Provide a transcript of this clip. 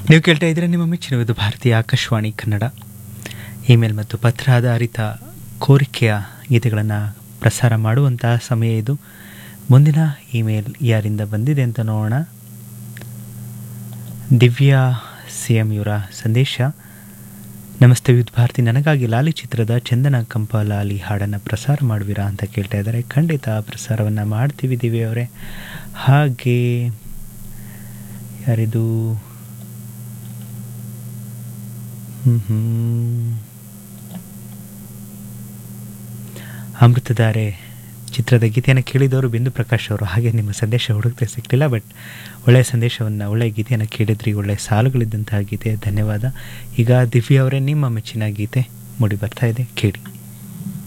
ನೀವು ಕೇಳ್ತಾ ಇದ್ರೆ ನಿಮ್ಮ ಮೆಚ್ಚಿನ ಭಾರತೀಯ ಆಕಾಶವಾಣಿ ಕನ್ನಡ ಇಮೇಲ್ ಮತ್ತು ಪತ್ರ ಆಧಾರಿತ ಕೋರಿಕೆಯ ಗೀತೆಗಳನ್ನು ಪ್ರಸಾರ ಮಾಡುವಂತಹ ಸಮಯ ಇದು ಮುಂದಿನ ಇಮೇಲ್ ಯಾರಿಂದ ಬಂದಿದೆ ಅಂತ ನೋಡೋಣ ದಿವ್ಯಾ ಸಿ ಎಂ ಇವರ ಸಂದೇಶ ನಮಸ್ತೆ ವಿದ್ ಭಾರತಿ ನನಗಾಗಿ ಲಾಲಿ ಚಿತ್ರದ ಚಂದನ ಕಂಪ ಲಾಲಿ ಹಾಡನ್ನು ಪ್ರಸಾರ ಮಾಡುವಿರಾ ಅಂತ ಕೇಳ್ತಾ ಇದ್ದಾರೆ ಖಂಡಿತ ಪ್ರಸಾರವನ್ನು ಮಾಡ್ತೀವಿ ದಿವ್ಯ ಅವರೇ ಹಾಗೆ ಯಾರಿದು ಹ್ಮ್ ಹ್ಮ್. ಅಮೃತಧಾರೆ ಚಿತ್ರದ ಗೀತೆಯನ್ನು ಕೇಳಿದವರು ಬಿಂದು ಪ್ರಕಾಶ್ ಅವರು ಹಾಗೆ ನಿಮ್ಮ ಸಂದೇಶ ಹುಡುಕ್ತೆ ಸಿಗಲಿಲ್ಲ ಬಟ್ ಒಳ್ಳೆಯ ಸಂದೇಶವನ್ನು ಒಳ್ಳೆಯ ಗೀತೆಯನ್ನು ಕೇಳಿದ್ರಿ ಒಳ್ಳೆಯ ಸಾಲುಗಳಿದ್ದಂತಹ ಗೀತೆ ಧನ್ಯವಾದ ಈಗ ದಿವ್ಯ ಅವರೇ ನಿಮ್ಮ ಮೆಚ್ಚಿನ ಗೀತೆ ಮೂಡಿ ಬರ್ತಾ ಇದೆ ಕೇಳಿ